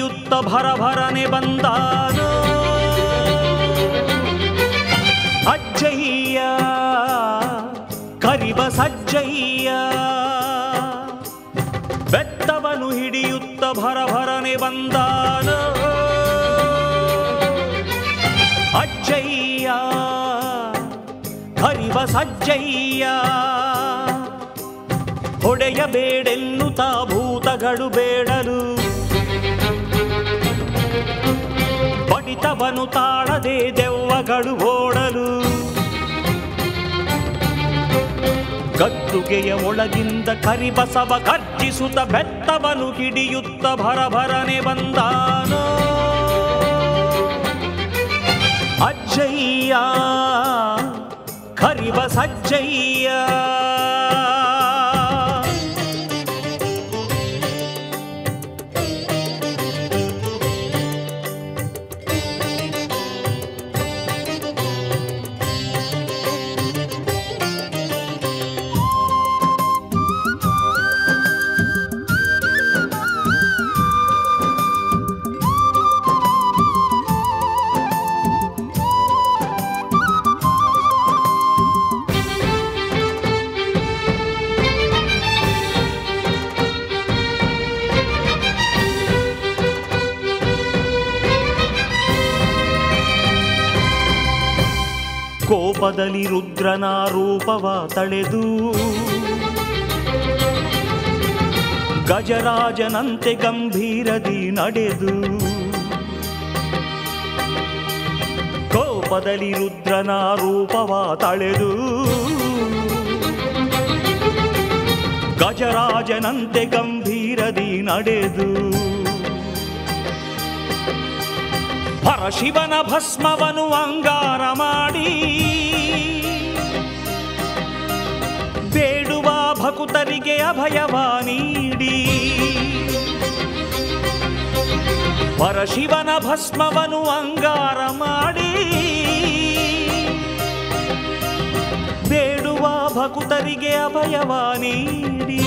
ಹಿಡಿಯುತ್ತ ಭರಭರನೆ ಬಂದಾನೋ ಅಜ್ಜಯ್ಯ ಕರಿಬ ಸಜ್ಜಯ್ಯ ಬೆತ್ತವನು ಹಿಡಿಯುತ್ತ ಭರಭರನೆ ಬಂದಾನೋ ಅಜ್ಜಯ್ಯ ಕರಿಬ ಸಜ್ಜಯ್ಯ ಹೊಡೆಯಬೇಡೆನ್ನುತ್ತಾ ಭೂತಗಳು ಬೇಡಲು ಬಡಿತವನು ತಾಳದೆ ದೆವ್ವಗಳು ಓಡಲು ಗದ್ದುಗೆಯ ಒಳಗಿಂದ ಕರಿಬಸವ ಗರ್ಜಿಸುತ್ತ ಬೆತ್ತವನು ಹಿಡಿಯುತ್ತ ಭರಭರನೆ ಬಂದಾನೋ ಅಜ್ಜಯ್ಯ ಕರಿಬ ಸಜ್ಜಯ್ಯ ಕೋಪದಲ್ಲಿ ರುದ್ರನ ರೂಪವ ತಳೆದು ಗಜರಾಜನಂತೆ ಗಂಭೀರದಿ ನಡೆದು ಕೋಪದಲ್ಲಿ ರುದ್ರನ ರೂಪವ ತಳೆದು ಗಜರಾಜನಂತೆ ಗಂಭೀರದಿ ನಡೆದು ಪರಶಿವನ ಭಸ್ಮವನು ಅಂಗಾರ ಮಾಡಿ ಬೇಡುವ ಭಕುತರಿಗೆ ಅಭಯವ ನೀಡಿ ಪರಶಿವನ ಭಸ್ಮವನು ಅಂಗಾರ ಮಾಡಿ ಬೇಡುವ ಭಕುತರಿಗೆ ಅಭಯವ ನೀಡಿ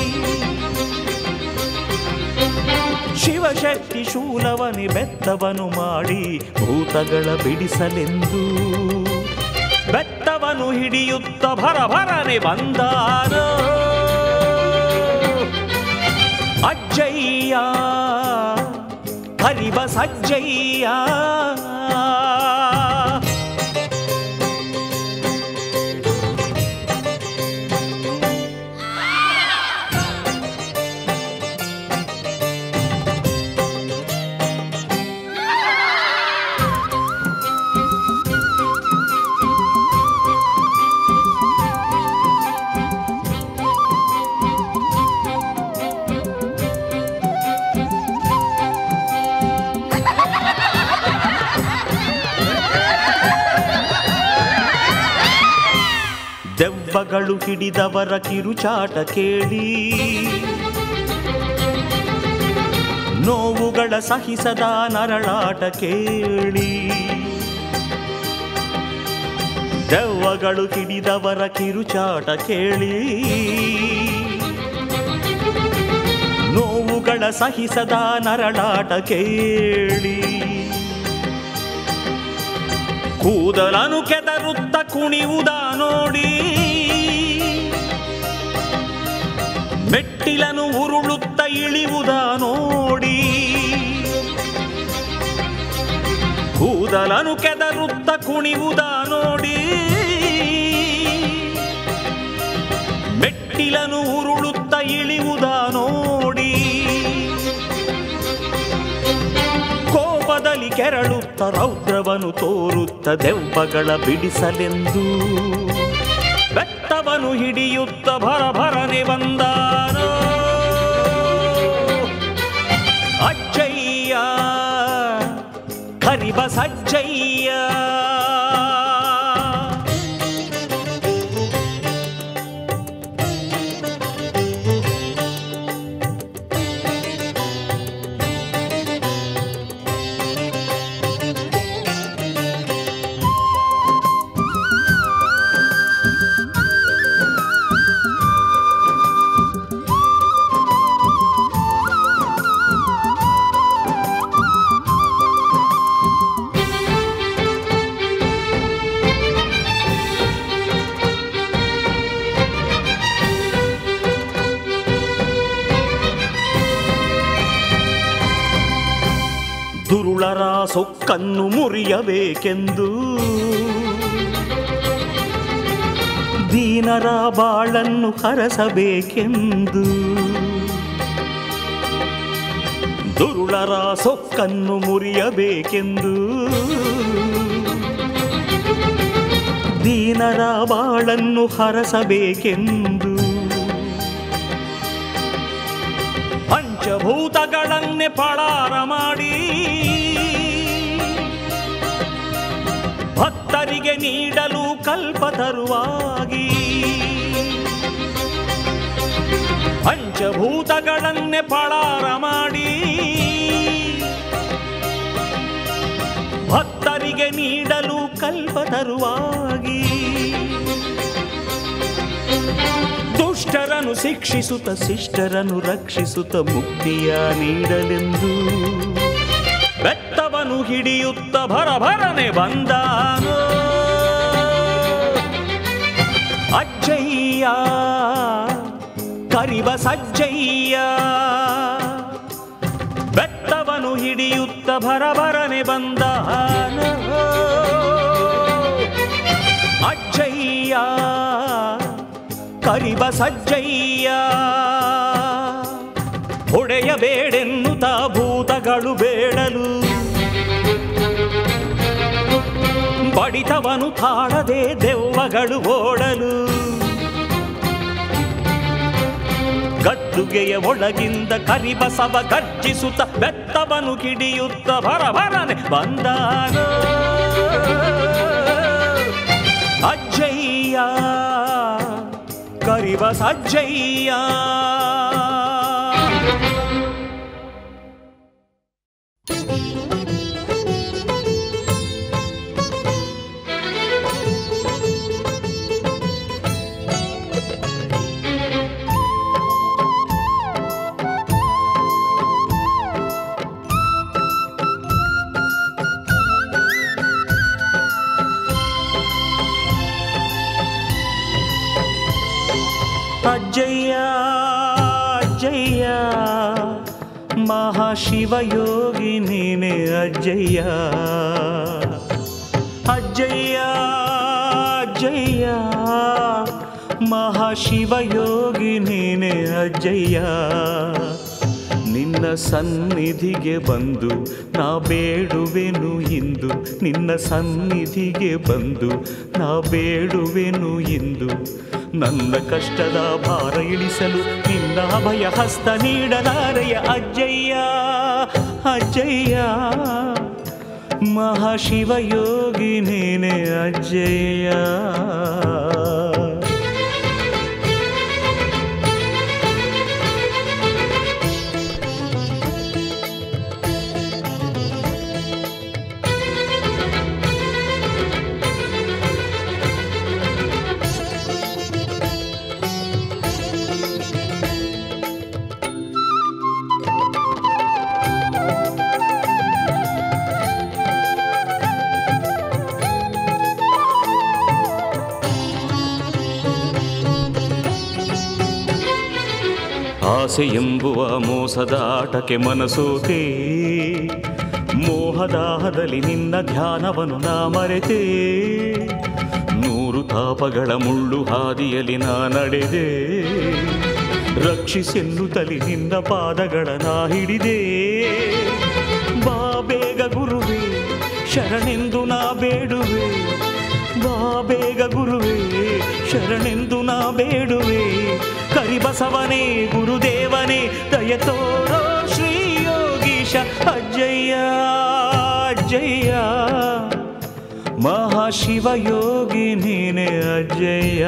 ಶಿವಶಕ್ತಿ ಶೂಲವನಿ ಬೆತ್ತವನು ಮಾಡಿ ಭೂತಗಳ ಬಿಡಿಸಲೆಂದು ಬೆತ್ತವನು ಹಿಡಿಯುತ್ತ ಭರಭರನೆ ಬಂದಾರ ಅಜ್ಜಯ್ಯ ಕರಿಬ ಸಜ್ಜಯ್ಯ ದೆವ್ವಗಳು ಹಿಡಿದವರ ಕಿರುಚಾಟ ಕೇಳಿ ನೋವುಗಳ ಸಹಿಸದ ನರಳಾಟ ಕೇಳಿ ದೆವ್ವಗಳು ಹಿಡಿದವರ ಕಿರುಚಾಟ ಕೇಳಿ ನೋವುಗಳ ಸಹಿಸದ ನರಳಾಟ ಕೇಳಿ ಕೂದಲನು ಕೆದರುತ್ತ ಕುಣಿಯುವುದ ನೋಡಿ ಮೆಟ್ಟಿಲನು ಉರುಳುತ್ತ ಇಳಿಯುವುದ ನೋಡಿ ಕೂದಲನು ಕೆದರುತ್ತ ಕುಣಿಯುವುದ ನೋಡಿ ಮೆಟ್ಟಿಲನು ಉರುಳುತ್ತ ಇಳಿಯುವುದ ನೋಡಿ ಕೋಪದಲ್ಲಿ ಕೆರಳುತ್ತ ರೌದ್ರವನು ತೋರುತ್ತ ದೆವ್ವಗಳ ಬಿಡಿಸಲೆಂದು ಬೆತ್ತವನು ಹಿಡಿಯುತ್ತ ಭರಭರನೆ ಬಂದಾನೋ ಅಜ್ಜಯ್ಯ ಕರಿಬ ಸಜ್ಜಯ್ಯ ಸೊಕ್ಕನ್ನು ಮುರಿಯಬೇಕೆಂದು ದೀನರ ಬಾಳನ್ನು ಹರಸಬೇಕೆಂದು ದುರುಳರ ಸೊಕ್ಕನ್ನು ಮುರಿಯಬೇಕೆಂದು ದೀನರ ಬಾಳನ್ನು ಹರಸಬೇಕೆಂದು ಪಂಚಭೂತಗಳನ್ನೇ ಪಳಾರ ಮಾಡಿ ಭಕ್ತರಿಗೆ ನೀಡಲು ಕಲ್ಪತರುವಾಗಿ ಪಂಚಭೂತಗಳನ್ನೇ ಪಳಾರ ಮಾಡಿ ಭಕ್ತರಿಗೆ ನೀಡಲು ಕಲ್ಪತರುವಾಗಿ ದುಷ್ಟರನ್ನು ಶಿಕ್ಷಿಸುತ್ತ ಶಿಷ್ಟರನ್ನು ರಕ್ಷಿಸುತ್ತ ಮುಕ್ತಿಯ ನೀಡಲೆಂದು ಬೆತ್ತವನು ಹಿಡಿಯುತ್ತ ಭರಭರನೆ ಬಂದಾನೋ ಅಜ್ಜಯ್ಯ ಕರಿವ ಸಜ್ಜಯ್ಯ ಬೆತ್ತವನು ಹಿಡಿಯುತ್ತ ಭರಭರನೆ ಬಂದಾನೋ ಅಜ್ಜಯ್ಯ ಕರಿಬ ಸಜ್ಜಯ್ಯ ಹೊಡೆಯಬೇಡೆನ್ನುತ್ತ ಭೂತಗಳು ಬೇಡಲು ಬಡಿತವನು ತಾಳದೆ ದೆವ್ವಗಳು ಓಡಲು ಗದ್ದುಗೆಯ ಒಳಗಿಂದ ಕರಿಬಸವ ಗರ್ಜಿಸುತ್ತ ಬೆತ್ತವನು ಕಿಡಿಯುತ್ತ ಭರಭರನೆ ಬಂದಾನೋ ಅಜ್ಜಯ್ಯ ಕರಿವ ಸಜ್ಜಯ್ಯ ಅಜ್ಜಯ್ಯ ಅಜ್ಜಯ್ಯ ಮಹಾಶಿವಯೋಗಿ ನೀನೆ ಅಜ್ಜಯ್ಯ ಅಜ್ಜಯ್ಯ ಅಜ್ಜಯ್ಯ ಮಹಾಶಿವಯೋಗಿ ನೀನೆ ಅಜ್ಜಯ್ಯ ನಿನ್ನ ಸನ್ನಿಧಿಗೆ ಬಂದು ನಾ ಬೇಡುವೆನು ಇಂದು ನಿನ್ನ ಸನ್ನಿಧಿಗೆ ಬಂದು ನಾ ಬೇಡುವೆನು ಇಂದು ನನ್ನ ಕಷ್ಟದ ಭಾರ ಇಳಿಸಲು ನಿನ್ನ ಅಭಯ ಹಸ್ತ ನೀಡಲಾರೆಯ ಅಜ್ಜಯ್ಯ ಅಜ್ಜಯ್ಯ ಮಹಾಶಿವಯೋಗಿ ನೀನೆ ಅಜ್ಜಯ್ಯ ಆಸೆ ಎಂಬುವ ಮೋಸದ ಆಟಕ್ಕೆ ಮನಸೋತೆ ಮೋಹದಾಹದಲ್ಲಿ ನಿನ್ನ ಧ್ಯಾನವನ್ನು ನಾ ಮರೆತೆ ನೂರು ತಾಪಗಳ ಮುಳ್ಳು ಹಾದಿಯಲ್ಲಿ ನಾ ನಡೆದೆ ರಕ್ಷಿಸೆನ್ನುತ್ತಲಿ ನಿನ್ನ ಪಾದಗಳ ನಾ ಹಿಡಿದೆ ಬಾ ಬೇಗ ಗುರುವೆ ಶರಣೆಂದು ನಾ ಬೇಡುವೆ ಬಾ ಬೇಗ ಗುರುವೆ ಶರಣೆಂದು ನಾ ಬೇಡುವೆ ಕರಿಬಸವನೇ ಗುರುದೇವನೇ ದಯ ತೋರೋ ಶ್ರೀ ಯೋಗೀಶ ಅಜ್ಜಯ್ಯ ಅಜ್ಜಯ್ಯ ಮಹಾಶಿವಯೋಗಿ ನೀನೆ ಅಜ್ಜಯ್ಯ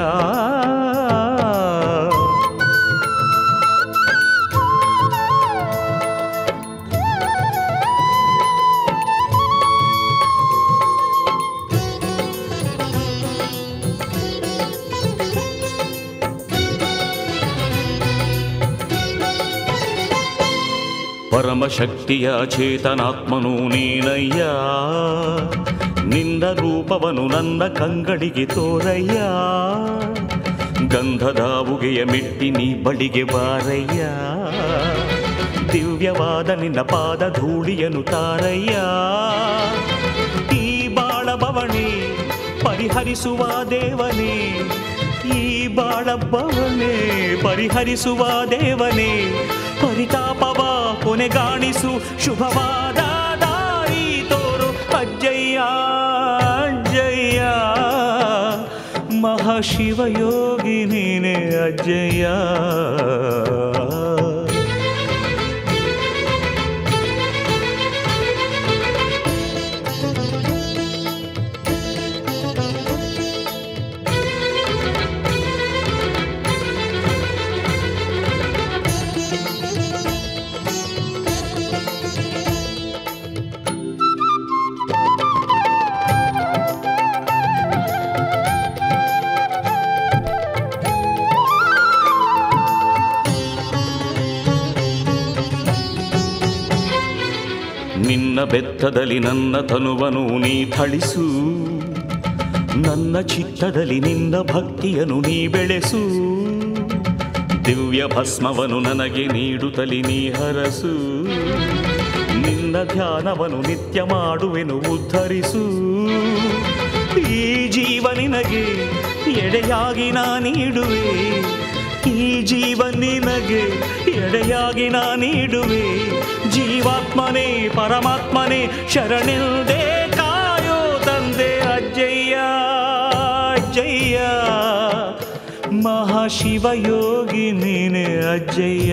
ಪರಮಶಕ್ತಿಯ ಚೇತನಾತ್ಮನು ನೀನಯ್ಯ ನಿನ್ನ ರೂಪವನು ನನ್ನ ಕಂಗಳಿಗೆ ತೋರಯ್ಯ ಗಂಧದ ಉಗೆಯ ಮೆಟ್ಟಿ ನೀ ಬಳಿಗೆ ಬಾರಯ್ಯ ದಿವ್ಯವಾದ ನಿನ್ನ ಪಾದ ಧೂಳಿಯನು ತಾರಯ್ಯ ಈ ಬಾಳ ಬವಣೆ ಪರಿಹರಿಸುವ ದೇವನೇ ಈ ಬಾಳ ಬವಣೆ ಪರಿಹರಿಸುವ ದೇವನೇ ಪರಿತಾಪವ ಕೊನೆಗಾಣಿಸು ಶುಭವಾದ ದಾರಿ ತೋರು ಅಜ್ಜಯ್ಯ ಅಜ್ಜಯ್ಯ ಮಹಾಶಿವಯೋಗಿ ನೀನೆ ಅಜ್ಜಯ್ಯ ನಿನ್ನ ಬೆತ್ತದಲ್ಲಿ ನನ್ನ ತನುವನು ನೀ ಥಳಿಸು ನನ್ನ ಚಿತ್ತದಲ್ಲಿ ನಿನ್ನ ಭಕ್ತಿಯನ್ನು ನೀ ಬೆಳೆಸು ದಿವ್ಯ ಭಸ್ಮವನು ನನಗೆ ನೀಡುತ್ತಲಿ ನೀ ಹರಸು ನಿನ್ನ ಧ್ಯಾನವನ್ನು ನಿತ್ಯ ಮಾಡುವೆನು ಉದ್ಧರಿಸು ಈ ಜೀವ ನಿನಗೆ ಎಡೆಯಾಗಿ ನಾ ನೀಡುವೆ ಈ ಜೀವ ನಿನಗೆ ಎಡೆಯಾಗಿ ನಾ ನೀಡುವೆ ಜೀವಾತ್ಮನೇ ಪರಮಾತ್ಮನೇ ಶರಣಿಲ್ದೆ ಕಾಯೋ ತಂದೆ ಅಜ್ಜಯ್ಯ ಅಜ್ಜಯ್ಯ ಮಹಾಶಿವಯೋಗಿ ನೀನೆ ಅಜ್ಜಯ್ಯ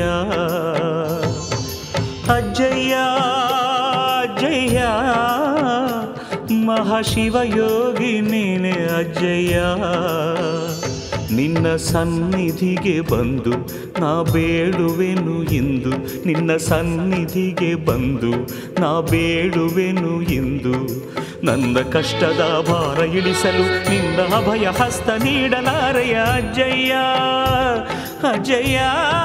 ಅಜ್ಜಯ್ಯ ಅಜ್ಜಯ್ಯ ಮಹಾಶಿವಯೋಗಿ ನೀನೆ ಅಜ್ಜಯ್ಯ ನಿನ್ನ ಸನ್ನಿಧಿಗೆ ಬಂದು ನಾ ಬೇಡುವೆನು ಇಂದು ನಿನ್ನ ಸನ್ನಿಧಿಗೆ ಬಂದು ನಾ ಬೇಡುವೆನು ಇಂದು ನನ್ನ ಕಷ್ಟದ ಭಾರ ಇಳಿಸಲು ನಿನ್ನ ಅಭಯ ಹಸ್ತ ನೀಡಲಾರೆಯ ಅಜ್ಜಯ್ಯ ಅಜ್ಜಯ್ಯ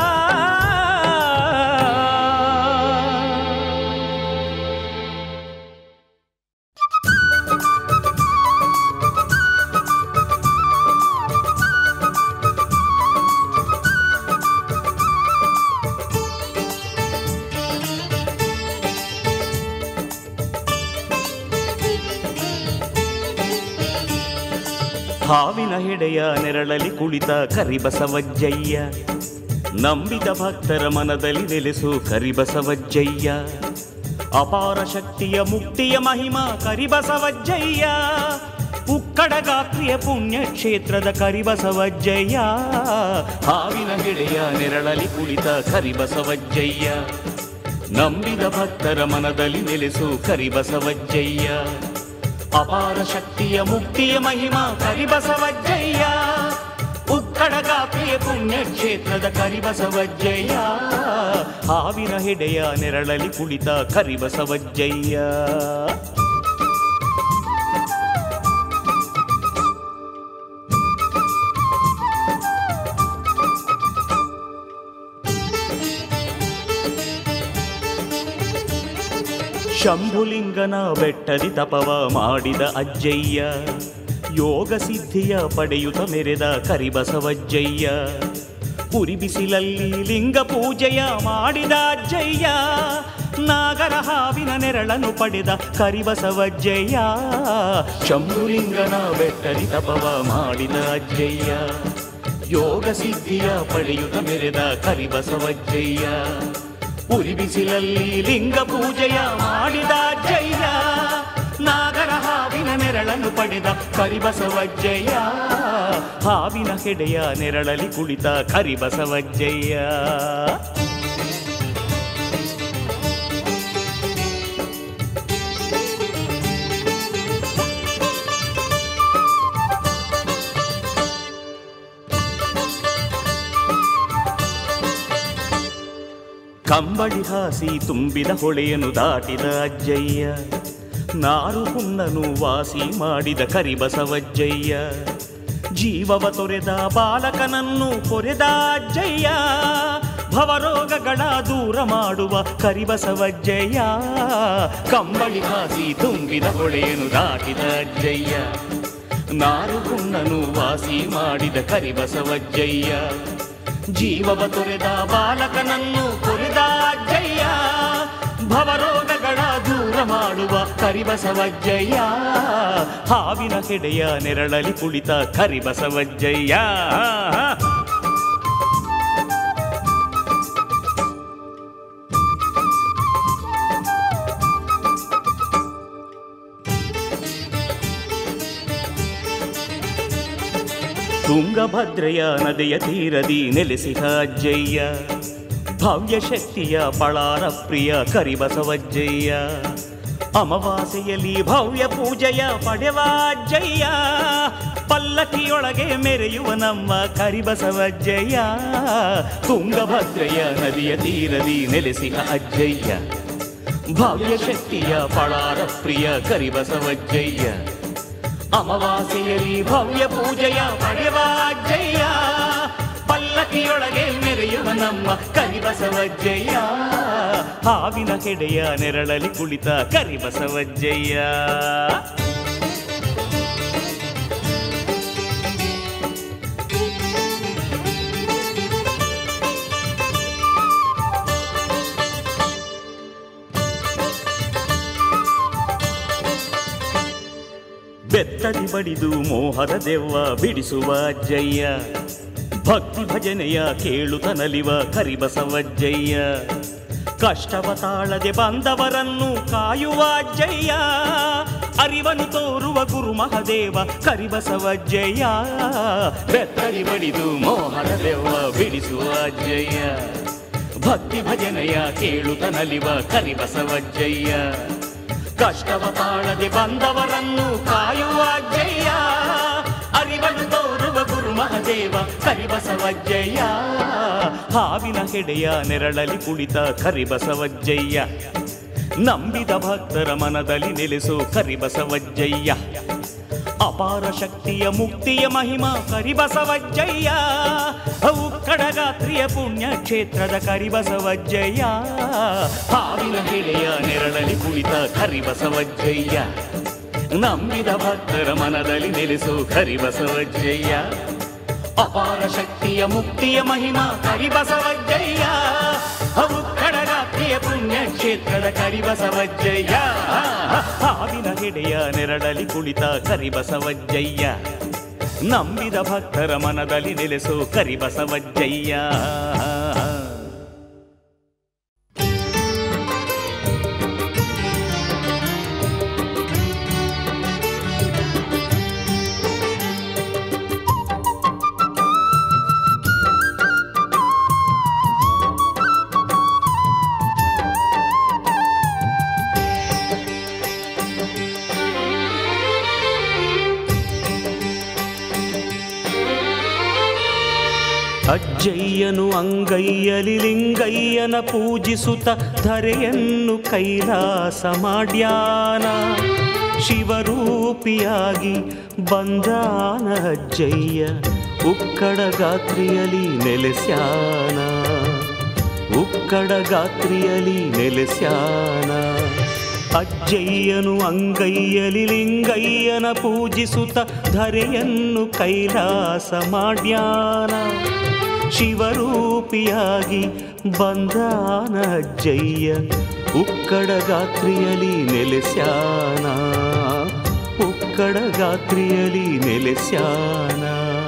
ಹಾವಿನ ಹೆಡೆಯ ನೆರಳಲಿ ಕುಳಿತ ಕರಿಬಸವಜ್ಜಯ್ಯ ನಂಬಿದ ಭಕ್ತರ ಮನದಲ್ಲಿ ನೆಲೆಸು ಕರಿಬಸವಜ್ಜಯ್ಯ ಅಪಾರ ಶಕ್ತಿಯ ಮುಕ್ತಿಯ ಮಹಿಮಾ ಕರಿಬಸವಜ್ಜಯ್ಯ ಉಕ್ಕಡ ಗಾತ್ರಿಯ ಪುಣ್ಯ ಕ್ಷೇತ್ರದ ಕರಿಬಸವಜ್ಜಯ್ಯ ಹಾವಿನ ಹೆಡೆಯ ನೆರಳಲಿ ಕುಳಿತ ಕರಿಬಸವಜ್ಜಯ್ಯ ನಂಬಿದ ಭಕ್ತರ ಮನದಲ್ಲಿ ನೆಲೆಸು ಕರಿಬಸವಜ್ಜಯ್ಯ ಅಪಾರ ಶಕ್ತಿಯ ಮುಕ್ತಿಯ ಮಹಿಮಾ ಕರಿಬಸವಜ್ಜಯ್ಯ ಉಕ್ಕಡ ಗಾತ್ರಿಯ ಪುಣ್ಯ ಕ್ಷೇತ್ರದ ಕರಿಬಸವಜ್ಜಯ್ಯ ಹಾವಿನ ಹೆಡೆಯ ನೆರಳಲಿ ಕುಳಿತ ಕರಿಬಸವಜ್ಜಯ್ಯ ಶಂಭುಲಿಂಗನ ಬೆಟ್ಟದಿ ತಪವ ಮಾಡಿದ ಅಜ್ಜಯ್ಯ ಯೋಗ ಸಿದ್ಧಿಯ ಪಡೆಯುತ್ತ ಮೆರೆದ ಕರಿಬಸವಜ್ಜಯ್ಯ ಉರಿ ಬಿಸಿಲಲ್ಲಿ ಲಿಂಗ ಪೂಜೆಯ ಮಾಡಿದ ಅಜ್ಜಯ್ಯ ನಾಗರ ಹಾವಿನ ನೆರಳನ್ನು ಪಡೆದ ಕರಿಬಸವಜ್ಜಯ್ಯ ಶಂಭುಲಿಂಗನ ಬೆಟ್ಟದಿ ತಪವ ಮಾಡಿದ ಅಜ್ಜಯ್ಯ ಯೋಗ ಸಿದ್ಧಿಯ ಪಡೆಯುತ್ತ ಮೆರೆದ ಕರಿಬಸವಜ್ಜಯ್ಯ ಉರಿ ಬಿಸಿಲಲ್ಲಿ ಲಿಂಗ ಪೂಜೆಯ ಮಾಡಿದ ಅಜ್ಜಯ್ಯ ನಾಗರ ಹಾವಿನ ನೆರಳನ್ನು ಪಡೆದ ಕರಿಬಸವಜ್ಜಯ್ಯ ಹಾವಿನ ಹೆಡೆಯ ನೆರಳಲಿ ಕುಳಿತ ಕರಿಬಸವಜ್ಜಯ್ಯ ಕಂಬಳಿ ಹಾಸಿ ತುಂಬಿದ ಹೊಳೆಯನ್ನು ದಾಟಿದ ಅಜ್ಜಯ್ಯ ನಾರು ಹುಣ್ಣನು ವಾಸಿ ಮಾಡಿದ ಕರಿಬಸವಜ್ಜಯ್ಯ ಜೀವವ ತೊರೆದ ಬಾಲಕನನ್ನು ಕೊರೆದ ಅಜ್ಜಯ್ಯ ಭವರೋಗಗಳ ದೂರ ಮಾಡುವ ಕರಿಬಸವಜ್ಜಯ್ಯ ಕಂಬಳಿ ಹಾಸಿ ತುಂಬಿದ ಹೊಳೆಯನ್ನು ದಾಟಿದ ಅಜ್ಜಯ್ಯ ನಾರು ಹುಣ್ಣನು ವಾಸಿ ಮಾಡಿದ ಕರಿಬಸವಜ್ಜಯ್ಯ ಜೀವವ ತೊರೆದ ಬಾಲಕನನ್ನು ಕೊರೆದ ಅಜ್ಜಯ್ಯ ಭವರೋಗಗಳ ದೂರ ಮಾಡುವ ಕರಿಬಸವಜ್ಜಯ್ಯ ಹಾವಿನ ಹೆಡೆಯ ನೆರಳಲಿ ಕುಳಿತ ಕರಿಬಸವಜ್ಜಯ್ಯ ತುಂಗಭದ್ರೆಯ ನದಿಯ ತೀರದಿ ನೆಲೆಸಿದ ಅಜ್ಜಯ್ಯ ಭವ್ಯ ಶಕ್ತಿಯ ಪಳಾರ ಪ್ರಿಯ ಕರಿಬಸವಜ್ಜಯ್ಯ ಅಮಾವಾಸ್ಯೆಯಲ್ಲಿ ಭವ್ಯ ಪೂಜೆಯ ಪಡೆವ ಅಜ್ಜಯ್ಯ ಪಲ್ಲಕ್ಕಿಯೊಳಗೆ ಮೆರೆಯುವ ನಮ್ಮ ಕರಿಬಸವಜ್ಜಯ್ಯ ತುಂಗಭದ್ರೆಯ ನದಿಯ ತೀರದಿ ನೆಲೆಸಿದ ಅಜ್ಜಯ್ಯ ಭವ್ಯ ಶಕ್ತಿಯ ಪಳಾರ ಪ್ರಿಯ ಕರಿಬಸವಜ್ಜಯ್ಯ ಅಮಾವಾಸ್ಯೆಯಲ್ಲಿ ಭವ್ಯ ಪೂಜೆಯ ಪಡೆವ ಅಜ್ಜಯ್ಯ ಪಲ್ಲಕ್ಕಿಯೊಳಗೆ ಮೆರೆಯುವ ನಮ್ಮ ಕರಿಬಸವಜ್ಜಯ್ಯ ಹಾವಿನ ಹೆಡೆಯ ನೆರಳಲಿ ಕುಳಿತ ಕರಿಬಸವಜ್ಜಯ್ಯ ಬೆತ್ತಡಿ ಬಡಿದು ಮೋಹದ ದೆವ್ವ ಬಿಡಿಸುವ ಅಜ್ಜಯ್ಯ ಭಕ್ತಿ ಭಜನೆಯ ಕೇಳುತ್ತ ನಲಿವ ಕರಿಬಸವಜ್ಜಯ್ಯ ಕಷ್ಟವ ತಾಳದೆ ಬಂದವರನ್ನು ಕಾಯುವ ಅಜ್ಜಯ್ಯ ಅರಿವನು ತೋರುವ ಗುರು ಮಹದೇವ ಕರಿಬಸವಜ್ಜಯ್ಯ ಬೆತ್ತಡಿ ಬಡಿದು ಮೋಹದ ದೆವ್ವ ಬಿಡಿಸುವ ಅಜ್ಜಯ್ಯ ಭಕ್ತಿ ಭಜನೆಯ ಕೇಳುತ್ತ ನಲಿವ ಕರಿಬಸವಜ್ಜಯ್ಯ ಕಷ್ಟವ ತಾಳದೆ ಬಂದವರನ್ನು ಕಾಯುವ ಅಜ್ಜಯ್ಯ ಅರಿವನ್ನು ತೋರುವ ಗುರು ಮಹದೇವ ಕರಿಬಸವಜ್ಜಯ್ಯ ಹಾವಿನ ಹೆಡೆಯ ನೆರಳಲಿ ಕುಳಿತ ಕರಿಬಸವಜ್ಜಯ್ಯ ನಂಬಿದ ಭಕ್ತರ ಮನದಲ್ಲಿ ನೆಲೆಸು ಕರಿಬಸವಜ್ಜಯ್ಯ ಅಪಾರ ಶಕ್ತಿಯ ಮುಕ್ತಿಯ ಮಹಿಮಾ ಕರಿಬಸವಜ್ಜಯ್ಯ ಅವು ಕಡಗಾತ್ರಿಯ ಪುಣ್ಯ ಕ್ಷೇತ್ರದ ಕರಿಬಸವಜ್ಜಯ್ಯ ಹಾವಿನ ಹೆಡೆಯ ನೆರಳಲಿ ಕುಳಿತ ಕರಿಬಸವಜ್ಜಯ್ಯ ನಂಬಿದ ಭಕ್ತರ ಮನದಲ್ಲಿ ನೆಲೆಸು ಕರಿಬಸವಜ್ಜಯ್ಯ ಅಪಾರ ಶಕ್ತಿಯ ಮುಕ್ತಿಯ ಮಹಿಮಾ ಕರಿಬಸವಜ್ಜಯ್ಯ ಅವು ಕಡಗಾತ್ರಿಯ ಪುಣ್ಯ ಕ್ಷೇತ್ರದ ಕರಿಬಸವಜ್ಜಯ್ಯ ಹಾವಿನ ಹೆಡೆಯ ನೆರಳಲಿ ಕುಳಿತ ಕರಿಬಸವಜ್ಜಯ್ಯ ನಂಬಿದ ಭಕ್ತರ ಮನದಲ್ಲಿ ನೆಲೆಸು ಕರಿಬಸವಜ್ಜಯ್ಯ ಅಜ್ಜಯ್ಯನು ಅಂಗೈಯಲಿ ಲಿಂಗಯ್ಯನ ಪೂಜಿಸುತ್ತ ಧರೆಯನ್ನು ಕೈಲಾಸ ಮಾಡ್ಯಾನ ಶಿವರೂಪಿಯಾಗಿ ಬಂದಾನ ಅಜ್ಜಯ್ಯ ಉಕ್ಕಡ ಗಾತ್ರಿಯಲಿ ನೆಲೆಸ್ಯಾನ ಉಕ್ಕಡ ಗಾತ್ರಿಯಲಿ ನೆಲೆಸ್ಯಾನ ಅಜ್ಜಯ್ಯನು ಅಂಗೈಯಲಿ ಲಿಂಗಯ್ಯನ ಪೂಜಿಸುತ್ತ ಧರೆಯನ್ನು ಕೈಲಾಸ ಮಾಡ್ಯಾನ ಶಿವರೂಪಿಯಾಗಿ ಬಂದಾನ ಅಜ್ಜಯ್ಯ ಉಕ್ಕಡ ಗಾತ್ರಿಯಲಿ ನೆಲೆಸ್ಯಾನ ಉಕ್ಕಡ ಗಾತ್ರಿಯಲಿ ನೆಲೆಸ್ಯಾನ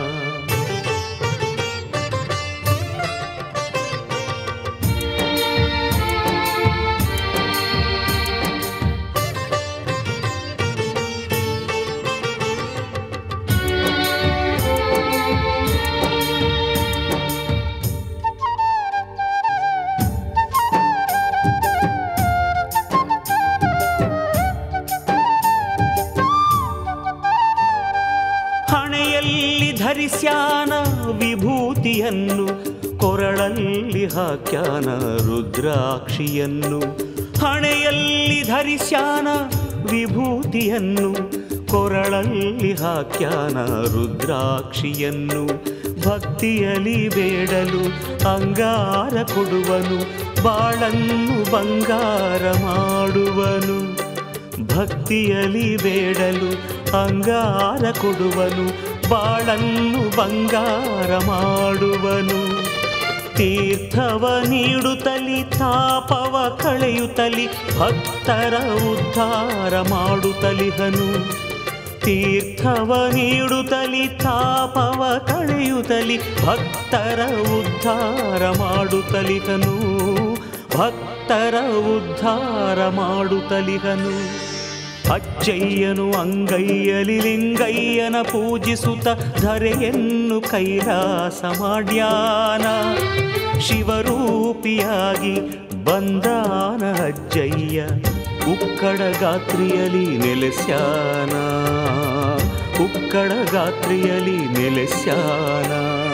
ಹಣೆಯಲ್ಲಿ ಧರಿಸ್ಯಾನ ವಿಭೂತಿಯನ್ನು ಕೊರಳಲ್ಲಿ ಹಾಕ್ಯಾನ ರುದ್ರಾಕ್ಷಿಯನ್ನು ಹಣೆಯಲ್ಲಿ ಧರಿಸ್ಯಾನ ವಿಭೂತಿಯನ್ನು ಕೊರಳಲ್ಲಿ ಹಾಕ್ಯಾನ ರುದ್ರಾಕ್ಷಿಯನ್ನು ಭಕ್ತಿಯಲಿ ಬೇಡಲು ಅಂಗಾರ ಕೊಡುವನು ಬಾಳನ್ನು ಬಂಗಾರ ಮಾಡುವನು ಭಕ್ತಿಯಲಿ ಬೇಡಲು ಅಂಗಾರ ಕೊಡುವನು ಬಾಳನ್ನು ಬಂಗಾರ ಮಾಡುವನು ತೀರ್ಥವ ನೀಡುತ್ತಲಿ ತಾಪವ ಕಳೆಯುತ್ತಲಿ ಭಕ್ತರ ಉದ್ಧಾರ ಮಾಡುತ್ತಲಿಹನು ತೀರ್ಥವ ನೀಡುತ್ತಲಿ ತಾಪವ ಕಳೆಯುತ್ತಲಿ ಭಕ್ತರ ಉದ್ಧಾರ ಮಾಡುತ್ತಲಿಹನು ಭಕ್ತರ ಉದ್ಧಾರ ಮಾಡುತ್ತಲಿಹನು ಅಜ್ಜಯ್ಯನು ಅಂಗೈಯಲಿ ಲಿಂಗಯ್ಯನ ಪೂಜಿಸುತ್ತ ಧರೆಯನ್ನು ಕೈಲಾಸ ಮಾಡ್ಯಾನ ಶಿವರೂಪಿಯಾಗಿ ಬಂದಾನ ಅಜ್ಜಯ್ಯ ಉಕ್ಕಡ ಗಾತ್ರಿಯಲಿ ನೆಲೆಸ್ಯಾನ ಉಕ್ಕಡ ಗಾತ್ರಿಯಲಿ ನೆಲೆಸ್ಯಾನ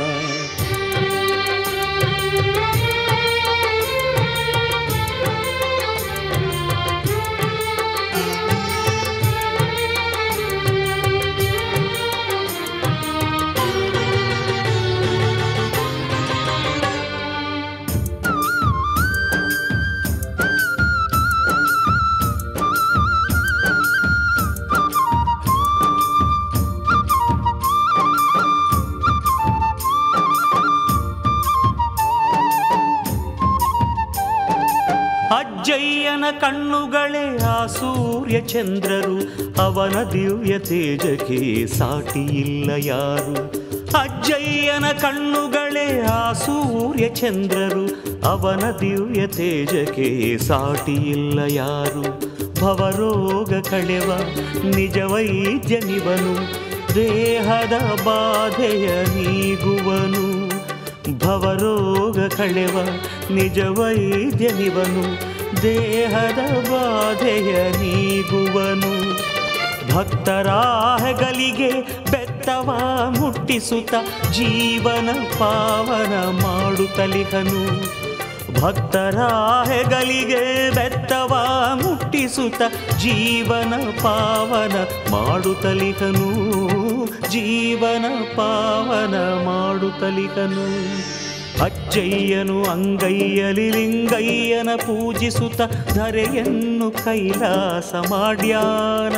ಅಜ್ಜಯ್ಯನ ಕಣ್ಣುಗಳೇ ಆ ಸೂರ್ಯ ಚಂದ್ರರು ಅವನ ದಿವ್ಯ ತೇಜಕ್ಕೆ ಸಾಟಿ ಇಲ್ಲ ಯಾರು ಅಜ್ಜಯ್ಯನ ಕಣ್ಣುಗಳೇ ಆ ಸೂರ್ಯ ಚಂದ್ರರು ಅವನ ದಿವ್ಯ ತೇಜಕ್ಕೆ ಸಾಟಿ ಇಲ್ಲ ಯಾರು ಭವರೋಗ ಕಳೆವ ನಿಜ ವೈದ್ಯನಿವನು ದೇಹದ ಬಾಧೆಯ ನೀಗುವನು ಭವರೋಗ ಕಳೆವ ನಿಜ ವೈದ್ಯನಿವನು ದೇಹದ ಬಾಧೆಯ ನೀಗುವನು ಭಕ್ತರ ಹೆಗಲಿಗೆ ಬೆತ್ತವ ಮುಟ್ಟಿಸುತ್ತ ಜೀವನ ಪಾವನ ಮಾಡುತ್ತಲಿಹನು ಭಕ್ತರ ಹೆಗಲಿಗೆ ಬೆತ್ತವ ಮುಟ್ಟಿಸುತ್ತ ಜೀವನ ಪಾವನ ಮಾಡುತ್ತಲಿಹನು ಜೀವನ ಪಾವನ ಮಾಡುತ್ತಲಿಹನು ಅಜ್ಜಯ್ಯನು ಅಂಗೈಯಲಿ ಲಿಂಗಯ್ಯನ ಪೂಜಿಸುತ್ತ ಧರೆಯನ್ನು ಕೈಲಾಸ ಮಾಡ್ಯಾನ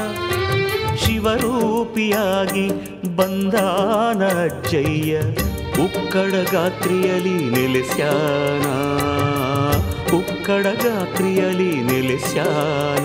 ಶಿವರೂಪಿಯಾಗಿ ಬಂದಾನ ಅಜ್ಜಯ್ಯ ಉಕ್ಕಡ ಗಾತ್ರಿಯಲಿ ನೆಲೆಸ್ಯಾನ ಉಕ್ಕಡ ಗಾತ್ರಿಯಲಿ ನೆಲೆಸ್ಯಾನ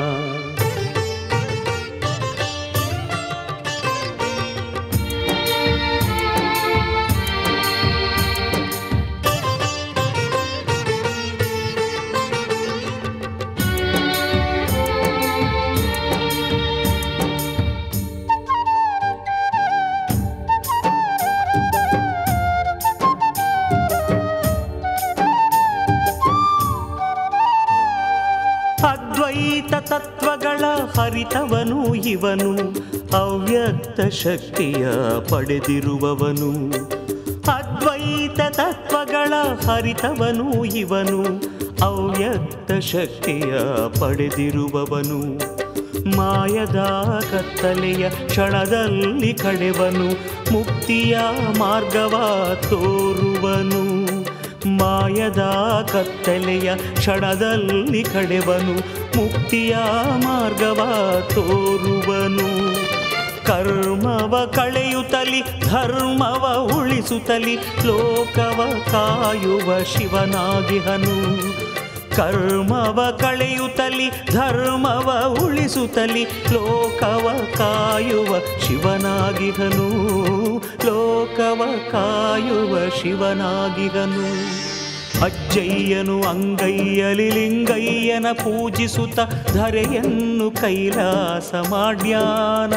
ಅದ್ವೈತ ತತ್ವಗಳ ಹರಿತವನು ಇವನು ಅವ್ಯಕ್ತ ಶಕ್ತಿಯ ಪಡೆದಿರುವವನು ಅದ್ವೈತ ತತ್ವಗಳ ಹರಿತವನು ಇವನು ಅವ್ಯಕ್ತ ಶಕ್ತಿಯ ಪಡೆದಿರುವವನು ಮಾಯದ ಕತ್ತಲೆಯ ಕ್ಷಣದಲ್ಲಿ ಕಡೆವನು ಮುಕ್ತಿಯ ಮಾರ್ಗವ ತೋರುವನು ಮಾಯದ ಕತ್ತಲೆಯ ಕ್ಷಣದಲ್ಲಿ ಕಡೆವನು ಮುಕ್ತಿಯ ಮಾರ್ಗವ ತೋರುವನು ಕರ್ಮವ ಕಳೆಯುತ್ತಲಿ ಧರ್ಮವ ಉಳಿಸುತ್ತಲಿ ಲೋಕವ ಕಾಯುವ ಶಿವನಾಗಿಹನು ಕರ್ಮವ ಕಳೆಯುತ್ತಲಿ ಧರ್ಮವ ಉಳಿಸುತ್ತಲಿ ಲೋಕವ ಕಾಯುವ ಶಿವನಾಗಿಹನು ಲೋಕವ ಕಾಯುವ ಶಿವನಾಗಿಹನು ಅಜ್ಜಯ್ಯನು ಅಂಗೈಯಲಿ ಲಿಂಗಯ್ಯನ ಪೂಜಿಸುತ್ತ ಧರೆಯನ್ನು ಕೈಲಾಸ ಮಾಡ್ಯಾನ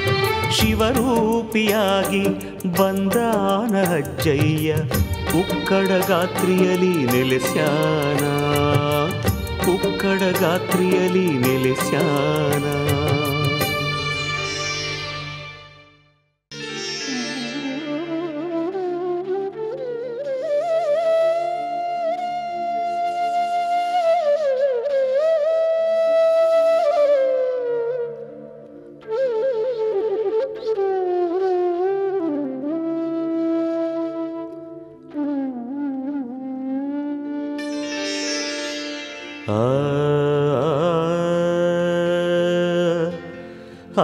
ಶಿವರೂಪಿಯಾಗಿ ಬಂದಾನ ಅಜ್ಜಯ್ಯ ಉಕ್ಕಡ ಗಾತ್ರಿಯಲಿ ನೆಲೆಸ್ಯಾನ ಉಕ್ಕಡ ಗಾತ್ರಿಯಲಿ ನೆಲೆಸ್ಯಾನ ಆ ಆ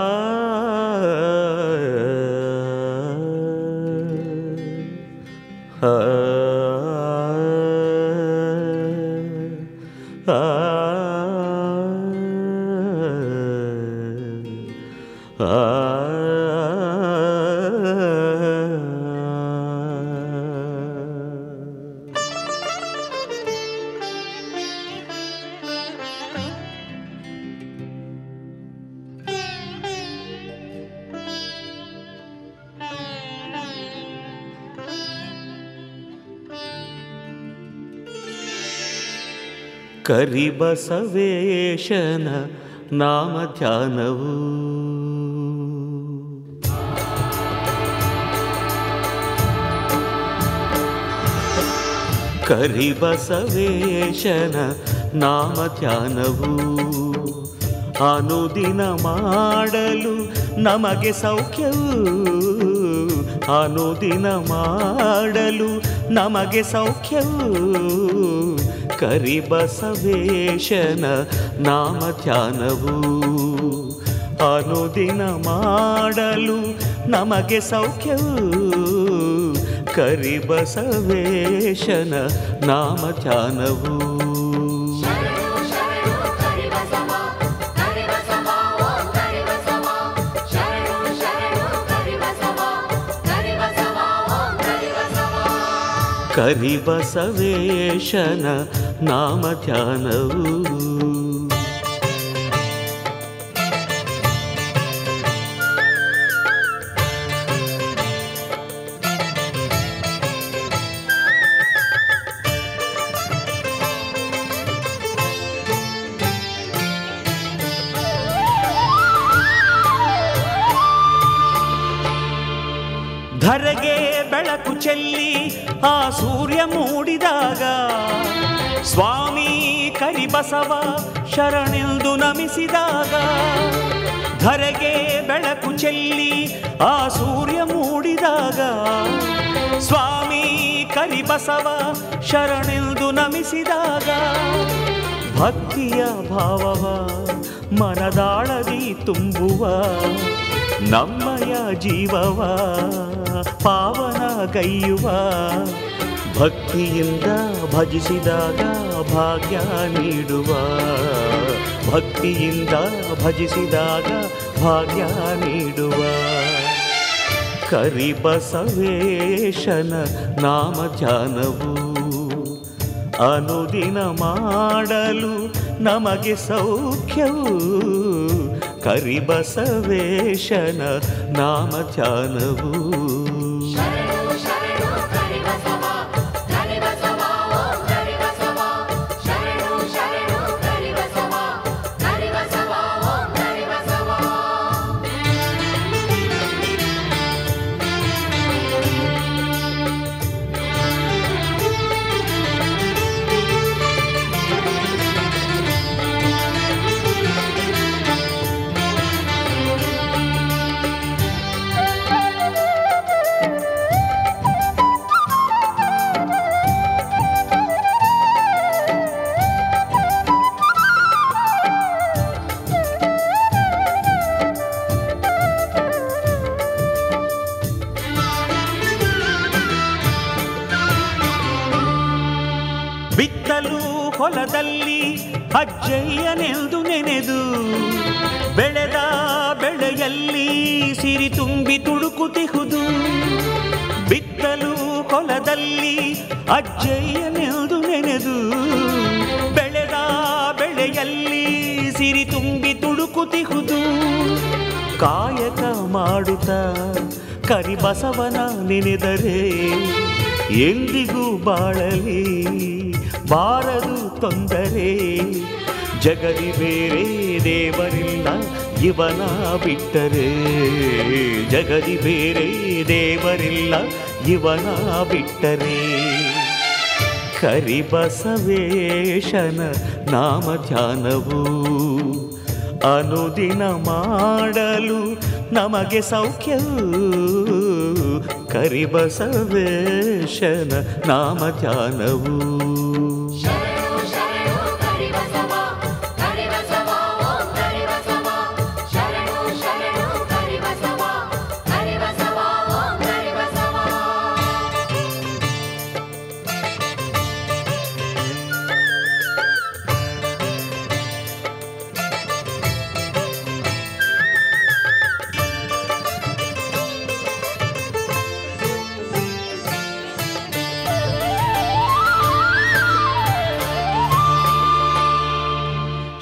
ಆ ಆ ಆ ಆ ಕರಿಬಸವೇಶನ ನಾಮ ಧ್ಯಾನವು ಕರಿಬಸವೇಶನ ನಾಮ ಧ್ಯಾನವು ಅನುದಿನ ಮಾಡಲು ನಮಗೆ ಸೌಖ್ಯವು ಅನುದಿನ ಮಾಡಲು ನಮಗೆ ಸೌಖ್ಯವು ಕರಿಬಸವೇಶನ ನಾಮ ಧ್ಯಾನವು ಅನುದಿನ ಮಾಡಲು ನಮಗೆ ಸೌಖ್ಯವು ಕರಿಬಸವೇಶನ ನಾಮ ಧ್ಯಾನವು ಶರಣು ಶರಣು ಕರಿಬಸವ ಕರಿಬಸವ ಓಂ ಕರಿಬಸವ ಶರಣು ಶರಣು ಕರಿಬಸವ ಕರಿಬಸವ ಓಂ ಕರಿಬಸವ ಕರಿಬಸವೇಶನ ನಾಮ ಧ್ಯಾನವು ಧರೆಗೆ ಬೆಳಕು ಚೆಲ್ಲಿ ಆ ಸೂರ್ಯ ಮೂಡಿದಾಗ ಸ್ವಾಮಿ ಕರಿಬಸವ ಶರಣೆಂದು ನಮಿಸಿದಾಗ ಧರೆಗೆ ಬೆಳಕು ಚೆಲ್ಲಿ ಆ ಸೂರ್ಯ ಮೂಡಿದಾಗ ಸ್ವಾಮಿ ಕರಿಬಸವ ಶರಣೆಂದು ನಮಿಸಿದಾಗ ಭಕ್ತಿಯ ಭಾವವ ಮನದಾಳದಿ ತುಂಬುವ ನಮ್ಮಯ ಜೀವವ ಪಾವನ ಗೈಯುವ ಭಕ್ತಿಯಿಂದ ಭಜಿಸಿದಾಗ ಭಾಗ್ಯ ನೀಡುವ ಭಕ್ತಿಯಿಂದ ಭಜಿಸಿದಾಗ ಭಾಗ್ಯ ನೀಡುವ ಕರಿಬಸವೇಶನ ನಾಮ ಧ್ಯಾನವು ಅನುದಿನ ಮಾಡಲು ನಮಗೆ ಸೌಖ್ಯವು ಕರಿಬಸವೇಶನ ನಾಮ ಧ್ಯಾನವು ಶರಣು ಶರಣು ಕರಿಬಸವ ಕರಿಬಸವ ಓಂ ಕರಿಬಸವ ಶರಣು ಶರಣು ಕರಿಬಸವ ಕರಿಬಸವ ಓಂ ಕರಿಬಸವ ಬಿತ್ತಲು ಹೊಲದಲ್ಲಿ ಅಜ್ಜಯ್ಯನೆಂದು ನೆನೆದು ಬೆಳೆದ ಬೆಳೆಯಲ್ಲಿ ಸಿರಿ ತುಂಬಿ ತುಡುಕುತಿಹುದು ಬಿತ್ತಲು ಹೊಲದಲ್ಲಿ ಅಜ್ಜಯ್ಯನೆಂದು ನೆನೆದು ಬೆಳೆದ ಬೆಳೆಯಲ್ಲಿ ಸಿರಿ ತುಂಬಿ ತುಡುಕುತಿಹುದು ಕಾಯಕ ಮಾಡುತ್ತಾ ಕರಿಬಸವನ ನೆನೆದರೆ ಎಂದಿಗೂ ಬಾಳಲಿ ಬಾರದು ತೊಂದರೆ ಜಗದಿ ಬೇರೆ ದೇವರಿಲ್ಲ ಇವನ ಬಿಟ್ಟರೆ ಜಗದಿ ಬೇರೆ ದೇವರಿಲ್ಲ ಇವನ ಬಿಟ್ಟರೆ ಕರಿಬಸವೇಶನ ನಾಮ ಧ್ಯಾನವು ಅನುದಿನ ಮಾಡಲು ನಮಗೆ ಸೌಖ್ಯವು ಕರಿಬಸವೇಶನ ನಾಮ ಧ್ಯಾನವು ಶರಣು ಶರಣು ಕರಿಬಸವ ಕರಿಬಸವ ಓಂ ಕರಿಬಸವ ಶರಣು ಶರಣು ಕರಿಬಸವ ಕರಿಬಸವ ಓಂ ಕರಿಬಸವ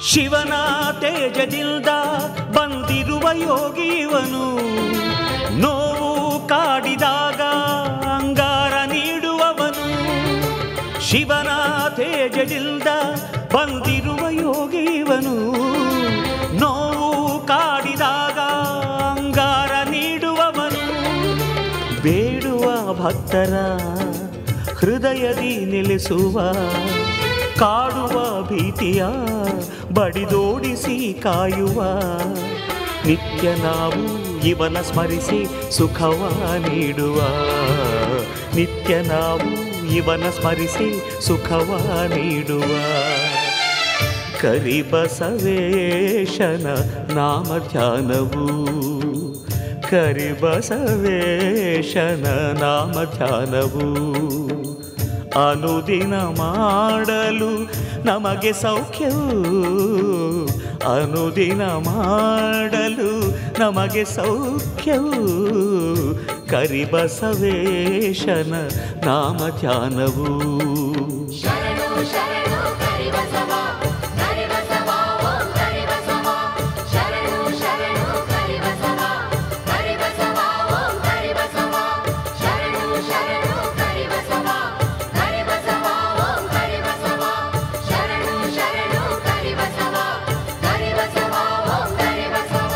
ಶಿವನ ತೇಜದಿಂದ ಬಂದಿರುವ ಯೋಗಿ ಇವನು ನೋವು ಕಾಡಿದಾಗ ಅಂಗಾರ ನೀಡುವವನು ಶಿವನ ತೇಜದಿಂದ ಬಂದಿರುವ ಯೋಗಿ ಇವನು ನೋವು ಕಾಡಿದಾಗ ಅಂಗಾರ ನೀಡುವವನು ಬೇಡುವ ಭಕ್ತರ ಹೃದಯದಿ ನೆಲೆಸುವ ಕಾಡುವ ಭೀತಿಯ ಬಡಿದೋಡಿಸಿ ಕಾಯುವ ನಿತ್ಯ ನಾವು ಇವನ ಸ್ಮರಿಸಿ ಸುಖವ ನೀಡುವ ನಿತ್ಯ ನಾವು ಇವನ ಸ್ಮರಿಸಿ ಸುಖವ ನೀಡುವ ಕರಿಬಸವೇಶನ ನಾಮ ಧ್ಯಾನವು ಕರಿಬಸವೇಶನ ನಾಮ ಧ್ಯಾನವು ಅನುದಿನ ಮಾಡಲು ನಮಗೆ ಸೌಖ್ಯವು ಅನುದಿನ ಮಾಡಲು ನಮಗೆ ಸೌಖ್ಯವು ಕರಿಬಸವೇಶನ ನಾಮ ಧ್ಯಾನವು ಶರಣು ಶರಣು ಕರಿಬಸವ ಕರಿಬಸವ ಓಂ ಕರಿಬಸವ ಶರಣು ಶರಣು ಕರಿಬಸವ ಕರಿಬಸವ ಓಂ ಕರಿಬಸವ ಶರಣು ಶರಣು ಕರಿಬಸವ ಕರಿಬಸವ ಓಂ ಕರಿಬಸವ ಶರಣು ಶರಣು ಕರಿಬಸವ ಕರಿಬಸವ ಓಂ ಕರಿಬಸವ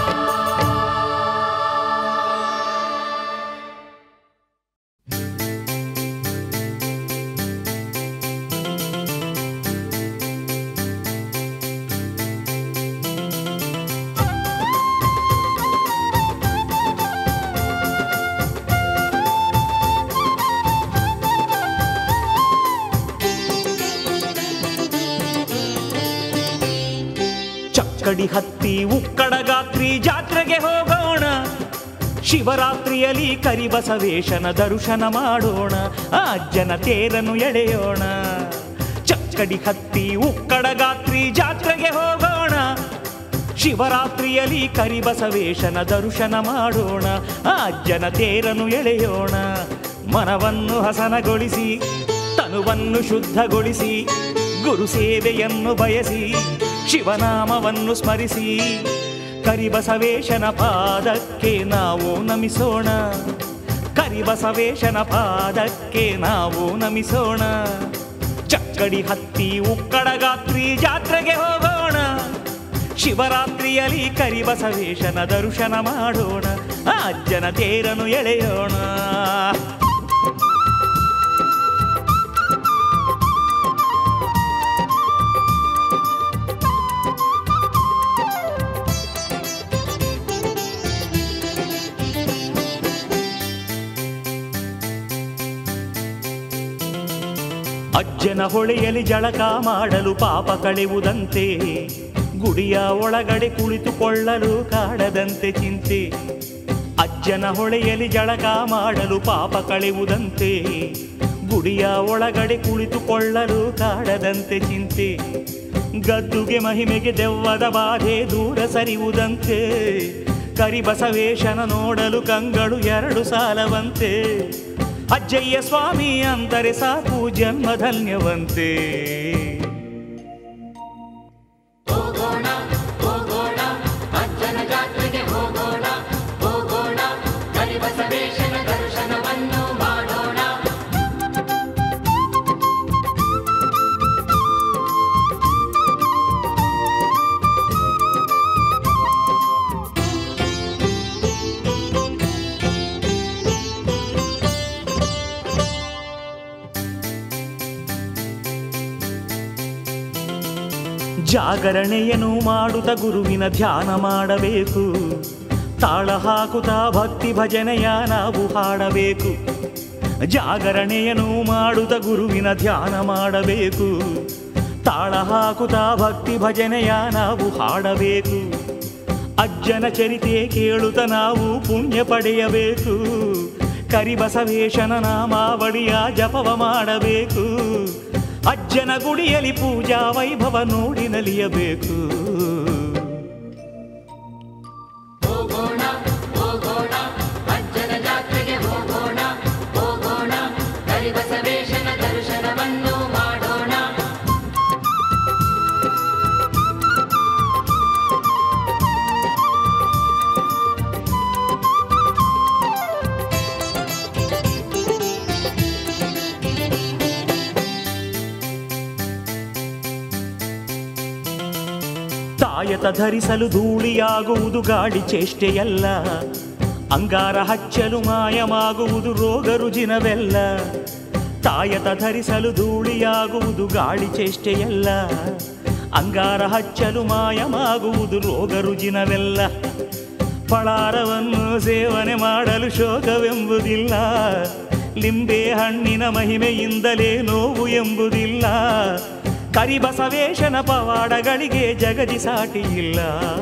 ಚಕ್ಕಡಿ ಹತ್ತಿ ಉಕ್ಕಡಗಾತ್ರಿ ಜಾತ್ರೆಗೆ ಹೋಗೋಣ ಶಿವರಾತ್ರಿಯಲ್ಲಿ ಕರಿಬಸವೇಶನ ದರ್ಶನ ಮಾಡೋಣ ಆ ಅಜ್ಜನ ತೇರನ್ನು ಎಳೆಯೋಣ ಚಕ್ಕಡಿ ಹತ್ತಿ ಉಕ್ಕಡಗಾತ್ರಿ ಜಾತ್ರೆಗೆ ಹೋಗೋಣ ಶಿವರಾತ್ರಿಯಲ್ಲಿ ಕರಿಬಸವೇಶನ ದರ್ಶನ ಮಾಡೋಣ ಆ ಅಜ್ಜನ ತೇರನ್ನು ಎಳೆಯೋಣ ಮನವನ್ನು ಹಸನಗೊಳಿಸಿ ತನುವನ್ನು ಶುದ್ಧಗೊಳಿಸಿ ಗುರು ಸೇವೆಯನ್ನು ಬಯಸಿ ಶಿವನಾಮವನ್ನು ಸ್ಮರಿಸಿ ಕರಿಬಸವೇಶನ ಪಾದಕ್ಕೆ ನಾವು ನಮಿಸೋಣ ಕರಿಬಸವೇಶನ ಪಾದಕ್ಕೆ ನಾವು ನಮಿಸೋಣ ಚಕ್ಕಡಿ ಹತ್ತಿ ಉಕ್ಕಡಗಾತ್ರಿ ಜಾತ್ರೆಗೆ ಹೋಗೋಣ ಶಿವರಾತ್ರಿಯಲ್ಲಿ ಕರಿಬಸವೇಶನ ದರ್ಶನ ಮಾಡೋಣ ಆ ಅಜ್ಜನ ತೇರನ್ನು ಎಳೆಯೋಣ ಅಜ್ಜನ ಹೊಳೆಯಲ್ಲಿ ಜಳಕ ಮಾಡಲು ಪಾಪ ಕಳೆಯುವುದಂತೆ ಗುಡಿಯ ಒಳಗಡೆ ಕುಳಿತುಕೊಳ್ಳಲು ಕಾಡದಂತೆ ಚಿಂತೆ ಅಜ್ಜನ ಹೊಳೆಯಲ್ಲಿ ಜಳಕ ಮಾಡಲು ಪಾಪ ಕಳೆಯುವುದಂತೆ ಗುಡಿಯ ಒಳಗಡೆ ಕುಳಿತುಕೊಳ್ಳಲು ಕಾಡದಂತೆ ಚಿಂತೆ ಗದ್ದುಗೆ ಮಹಿಮೆಗೆ ದೆವ್ವದ ಬಾಧೆ ದೂರ ಸರಿಯುವುದಂತೆ ಕರಿಬಸವೇಶನ ನೋಡಲು ಕಂಗಳು ಎರಡು ಸಾಲವಂತೆ ಅಜ್ಜಯ್ಯ ಸ್ವಾಮಿ ಅಂದರೆ ಸಾಕು ಜನ್ಮ ಧನ್ಯವಂತೆ ಹೋಗೋಣ ಹೋಗೋಣ ಅಜ್ಜನ ಜಾತ್ರೆಗೆ ಹೋಗೋಣ ಹೋಗೋಣ ಕರಿಬಸವೇಶನ ದರ್ಶನವನ್ನು ಮಾಡೋಣ ಜಾಗರಣೆಯನ್ನು ಮಾಡುತ್ತ ಗುರುವಿನ ಧ್ಯಾನ ಮಾಡಬೇಕು ತಾಳ ಹಾಕುತ್ತಾ ಭಕ್ತಿ ಭಜನೆಯ ನಾವು ಹಾಡಬೇಕು ಜಾಗರಣೆಯನ್ನು ಮಾಡುತ್ತ ಗುರುವಿನ ಧ್ಯಾನ ಮಾಡಬೇಕು ತಾಳ ಹಾಕುತ್ತಾ ಭಕ್ತಿ ಭಜನೆಯ ನಾವು ಹಾಡಬೇಕು ಅಜ್ಜನ ಚರಿತೆ ಕೇಳುತ್ತ ನಾವು ಪುಣ್ಯ ಪಡೆಯಬೇಕು ಕರಿಬಸವೇಶನ ನಾಮಾವಳಿಯ ಜಪವ ಮಾಡಬೇಕು ಅಜ್ಜನ ಗುಡಿಯಲ್ಲಿ ಪೂಜಾ ವೈಭವ ನೋಡಿ ನಲಿಯಬೇಕು ಹೋಗೋಣ ಹೋಗೋಣ ಅಜ್ಜನ ಜಾತ್ರೆಗೆ ಹೋಗೋಣ ಹೋಗೋಣ ಕರಿಬಸವೇಶನ ದರ್ಶನವನ್ನು ಮಾಡೋಣ ತಾಯತ ಧರಿಸಲು ಧೂಳಿಯಾಗುವುದು ಗಾಳಿ ಚೇಷ್ಟೆಯಲ್ಲ ಅಂಗಾರ ಹಚ್ಚಲು ಮಾಯವಾಗುವುದು ರೋಗ ರುಜಿನವೆಲ್ಲ ತಾಯತ ಧರಿಸಲು ಧೂಳಿಯಾಗುವುದು ಗಾಳಿ ಚೇಷ್ಟೆಯಲ್ಲ ಅಂಗಾರ ಹಚ್ಚಲು ಮಾಯವಾಗುವುದು ರೋಗ ರುಜಿನವೆಲ್ಲ ಫಳಾರವನ್ನು ಸೇವನೆ ಮಾಡಲು ಶೋಕವೆಂಬುದಿಲ್ಲ ಲಿಂಬೆ ಹಣ್ಣಿನ ಮಹಿಮೆಯಿಂದಲೇ ನೋವು ಎಂಬುದಿಲ್ಲ ಕರಿಬಸವೇಶನ ಪವಾಡಗಳಿಗೆ ಜಗದಿ ಸಾಟಿ ಇಲ್ಲ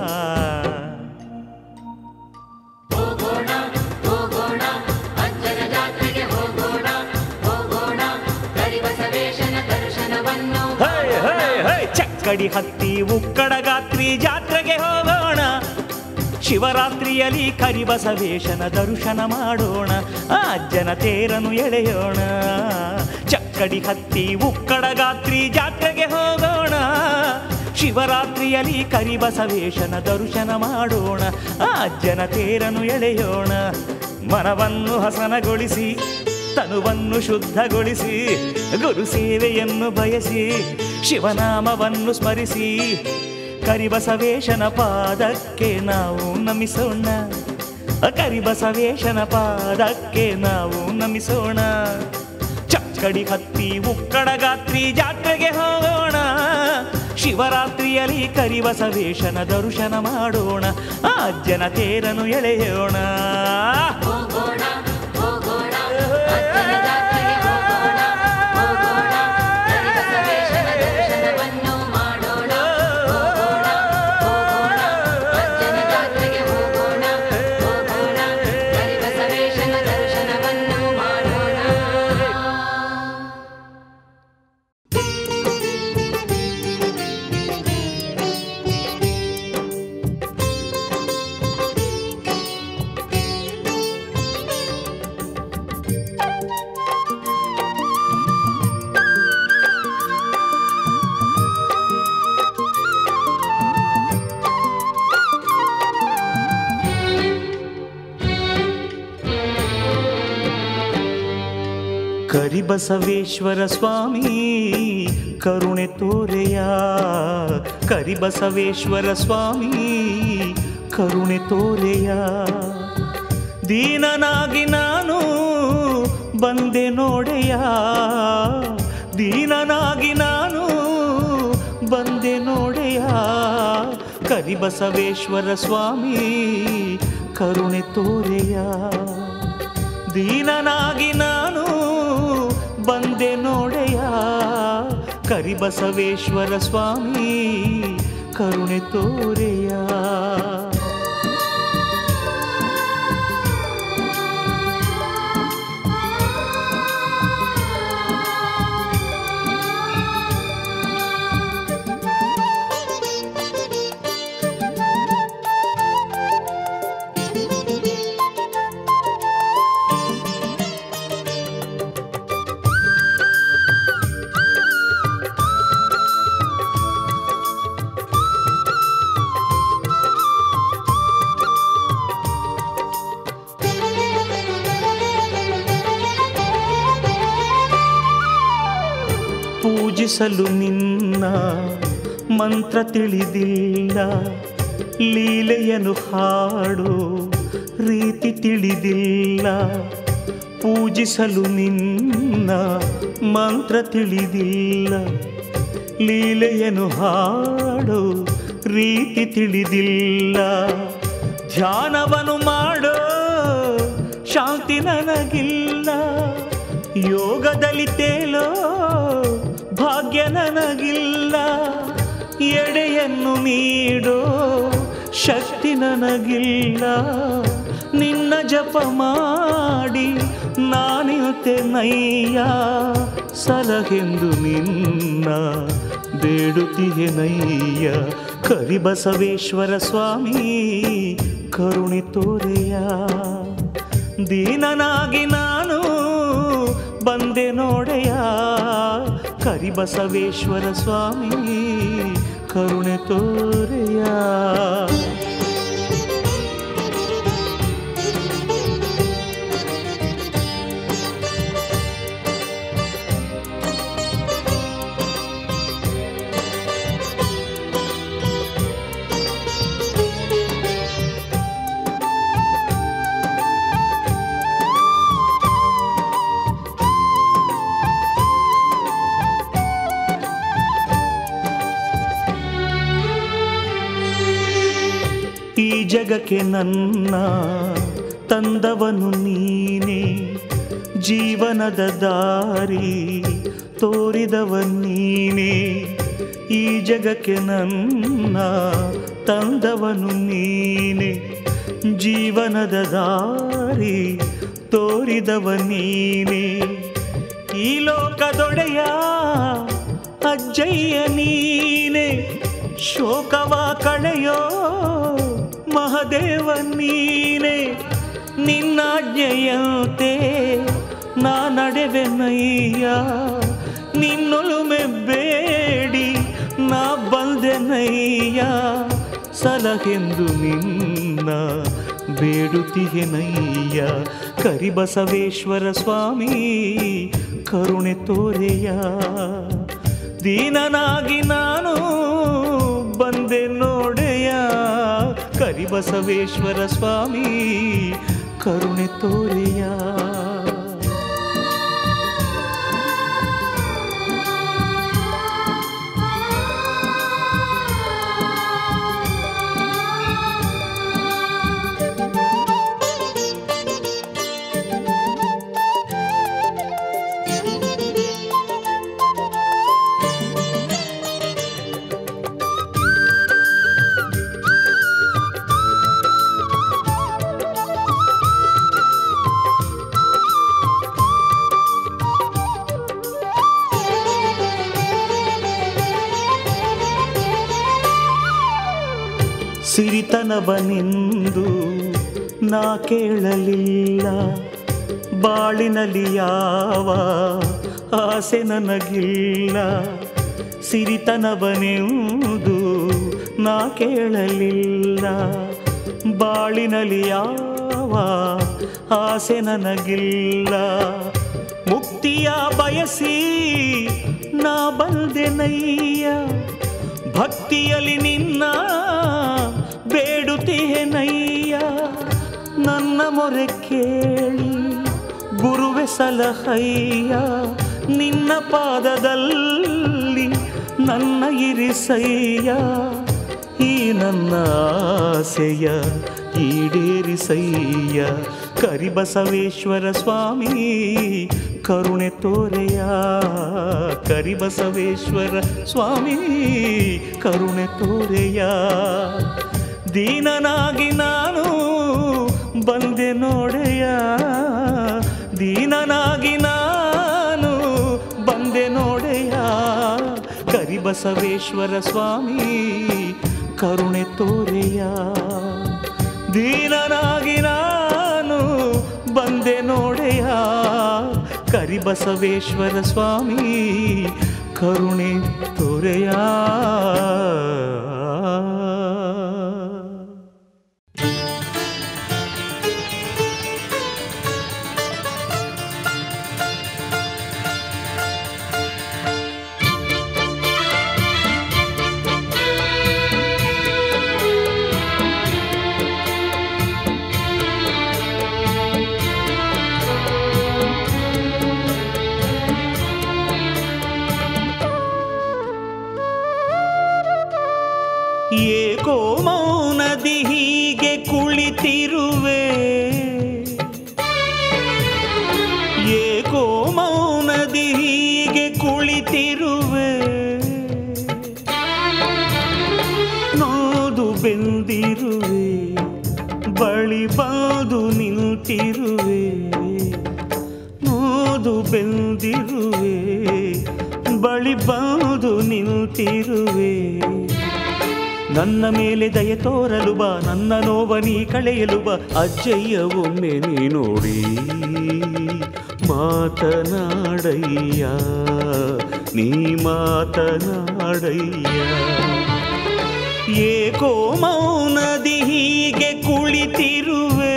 ಹೋಗೋಣ ಹೋಗೋಣ ಅಜ್ಜನ ಜಾತ್ರೆಗೆ ಹೋಗೋಣ ಹೋಗೋಣ ಕರಿಬಸವೇಶನ ದರ್ಶನವನ್ನು ಹೇ ಹೇ ಹೇ ಚಕ್ಕಡಿ ಹತ್ತಿ ಉಕ್ಕಡ ಗಾತ್ರಿ ಜಾತ್ರೆಗೆ ಹೋಗೋಣ ಶಿವರಾತ್ರಿಯಲ್ಲಿ ಕರಿಬಸವೇಶನ ದರ್ಶನ ಮಾಡೋಣ ಆ ಅಜ್ಜನ ತೇರನು ಎಳೆಯೋಣ ಚಕ್ಕಡಿ ಹತ್ತಿ ಉಕ್ಕಡ ಗಾತ್ರಿ ಜಾತ್ರೆಗೆ ಹೋಗೋಣ ಶಿವರಾತ್ರಿಯಲ್ಲಿ ಕರಿಬಸವೇಶನ ದರ್ಶನ ಮಾಡೋಣ ಆ ಅಜ್ಜನ ತೇರನು ಎಳೆಯೋಣ ಮನವನ್ನು ಹಸನಗೊಳಿಸಿ ತನುವನ್ನು ಶುದ್ಧಗೊಳಿಸಿ ಗುರು ಸೇವೆಯನ್ನು ಬಯಸಿ ಶಿವನಾಮವನ್ನು ಸ್ಮರಿಸಿ ಕರಿಬಸವೇಶನ ಪಾದಕ್ಕೆ ನಾವು ನಮಿಸೋಣ ಕರಿಬಸವೇಶನ ಪಾದಕ್ಕೆ ನಾವು ನಮಿಸೋಣ ಚಕ್ಕಡಿ ಹತ್ತಿ ಉಕ್ಕಡ ಗಾತ್ರಿ ಜಾತ್ರೆಗೆ ಹೋಗೋಣ ಶಿವರಾತ್ರಿಯಲ್ಲಿ ಕರಿಬಸವೇಶನ ದರ್ಶನ ಮಾಡೋಣ ಆ ಅಜ್ಜನ ತೇರನು ಎಳೆಯೋಣ ಹೋಗೋಣ ಹೋಗೋಣ ಅಜ್ಜನ ಜಾತ್ರೆಗೆ ಹೋಗೋಣ ಹೋಗೋಣ ಕರಿಬಸವೇಶನ ದರ್ಶನವನ್ನು ಮಾಡೋಣ ಹೋಗೋಣ ಹೋಗೋಣ ಅಜ್ಜನ ಜಾತ್ರೆಗೆ ಹೋಗೋಣ ಹೋಗೋಣ ಕರಿಬಸವೇಶನ ದರ್ಶನವನ್ನು ಮಾಡೋಣ ಕರಿಬಸವೇಶ್ವರ ಸ್ವಾಮಿ ಕರುಣೆ ತೋರೆಯ ಕರಿಬಸವೇಶ್ವರ ಸ್ವಾಮಿ ಕರುಣೆ ತೋರೆಯ ದೀನನಾಗಿ ನಾನು ಬಂದೆ ನೋಡೆಯ ದೀನನಾಗಿ ನಾನು ಬಂದೆ ನೋಡೆಯ ಕರಿಬಸವೇಶ್ವರ ಸ್ವಾಮಿ ಕರುಣೆ ತೋರೆಯ ದೀನನಾಗಿ ನಾನು ಬಂದೆ ನೋಡೆಯ ಕರಿಬಸವೇಶ್ವರ ಸ್ವಾಮಿ ಕರುಣೆ ತೋರೆಯ ಪೂಜಿಸಲು ನಿನ್ನ ಮಂತ್ರ ತಿಳಿದಿಲ್ಲ ಲೀಲೆಯನ್ನು ಹಾಡು ರೀತಿ ತಿಳಿದಿಲ್ಲ ಪೂಜಿಸಲು ನಿನ್ನ ಮಂತ್ರ ತಿಳಿದಿಲ್ಲ ಲೀಲೆಯನ್ನು ಹಾಡು ರೀತಿ ತಿಳಿದಿಲ್ಲ ಧ್ಯಾನವನ್ನು ಮಾಡೋ ಶಾಂತಿ ನನಗಿಲ್ಲ ಯೋಗದಲ್ಲಿ ತೇಲೋ ಭಾಗ್ಯ ನನಗಿಲ್ಲ ಎಡೆಯನ್ನು ನೀಡೋ ಶಕ್ತಿ ನನಗಿಲ್ಲ ನಿನ್ನ ಜಪ ಮಾಡಿ ನಾನಿರುತ್ತೆ ನಯ್ಯ ಸಲಹೆಂದು ನಿನ್ನ ಬೇಡುತ್ತಿಗೆ ನಯ್ಯ ಕರಿಬಸವೇಶ್ವರ ಸ್ವಾಮಿ ಕರುಣೆ ತೋರೆಯ ದೀನನಾಗಿ ನಾನು ಬಂದೆ ನೋಡೆಯ ಕರಿಬಸವೇಶ್ವರ ಸ್ವಾಮಿ ಕರುಣೆ ತೋರೆಯ ಜಗಕ್ಕೆ ನನ್ನ ತಂದವನು ನೀನೇ ಜೀವನದ ದಾರಿ ತೋರಿದವ ನೀನೇ ಈ ಜಗಕ್ಕೆ ನನ್ನ ತಂದವನು ನೀನೇ ಜೀವನದ ದಾರಿ ತೋರಿದವ ನೀನೇ ಈ ಲೋಕದೊಡೆಯ ಅಜ್ಜಯ್ಯ ನೀನೆ ಶೋಕವ ಕಳೆಯೋ ಮಹದೇವ ನೀನೆ ನಿನ್ನಾಜ್ಞೆಯಂತೆ ನಾ ನಡೆವೆನಯ್ಯ ನಿನ್ನೊಲುಮೆ ಬೇಡಿ ನಾ ಬಂದೆನಯ್ಯ ಸಲಹೆಂದು ನಿನ್ನ ಬೇಡುತ್ತಿಗೆನಯ್ಯ ಕರಿಬಸವೇಶ್ವರ ಸ್ವಾಮಿ ಕರುಣೆ ತೋರೆಯ ದೀನನಾಗಿ ನಾನು ಬಂದೆ ನೋಡೆಯ ಕರಿಬಸವೇಶ್ವರ ಸ್ವಾಮಿ ಕರುಣೆ ತೋರೆಯ ಸಿರಿತನವನೆಂದು ನಾ ಕೇಳಲಿಲ್ಲ ಬಾಳಿನಲ್ಲಿ ಯಾವ ಆಸೆ ನನಗಿಲ್ಲ ಸಿರಿತನವನೆಂದು ನಾ ಕೇಳಲಿಲ್ಲ ಬಾಳಿನಲ್ಲಿ ಯಾವ ಆಸೆ ನನಗಿಲ್ಲ ಮುಕ್ತಿಯ ಬಯಸಿ ನಾ ಬಂದೆನಯ್ಯ ಭಕ್ತಿಯಲ್ಲಿ ನಿನ್ನ ಬೇಡುತ್ತೇನಯ್ಯ ನನ್ನ ಮೊರೆ ಕೇಳಿ ಗುರುವೆ ಸಲಹಯ್ಯ ನಿನ್ನ ಪಾದದಲ್ಲಿ ನನ್ನ ಇರಿಸಯ್ಯ ಈ ನನ್ನ ಆಸೆಯ ಈಡೇರಿಸಯ್ಯ ಕರಿಬಸವೇಶ್ವರ ಸ್ವಾಮಿ ಕರುಣೆ ತೋರೆಯ ಕರಿಬಸವೇಶ್ವರ ಸ್ವಾಮಿ ಕರುಣೆ ತೋರೆಯ ದೀನನಾಗಿ ನಾನು ಬಂದೆ ನೋಡೆಯ ದೀನನಾಗಿ ನಾನು ಬಂದೆ ನೋಡೆಯ ಕರಿಬಸವೇಶ್ವರ ಸ್ವಾಮಿ ಕರುಣೆ ತೋರೆಯ ದೀನನಾಗಿ ನಾನು ಬಂದೆ ನೋಡೆಯ ಕರಿಬಸವೇಶ್ವರ ಸ್ವಾಮಿ ಕರುಣೆ ತೋರೆಯ ಏಕೋ ಮೌನದಿ ಹೀಗೆ ಕುಳಿತಿರುವೆ ಏಕೋ ಮೌನದಿ ಹೀಗೆ ಕುಳಿತಿರುವೆ ನೋದು ಬೆಂದಿರುವೆ ಬಳಿ ಬಾದು ನಿಂತಿರುವೆ ನೋದು ಬೆಂದಿರುವೆ ಬಳಿ ಬಾದು ನಿಂತಿರುವೆ ನನ್ನ ಮೇಲೆ ದಯ ತೋರಲು ಬಾ ನನ್ನ ನೋವ ನೀ ಕಳೆಯಲು ಬಾ ಅಜ್ಜಯ್ಯ ಒಮ್ಮೆ ನೀ ನೋಡಿ ಮಾತನಾಡಯ್ಯ ನೀ ಮಾತನಾಡಯ್ಯ ಏಕೋ ಮೌನದಿ ಹೀಗೆ ಕುಳಿತಿರುವೆ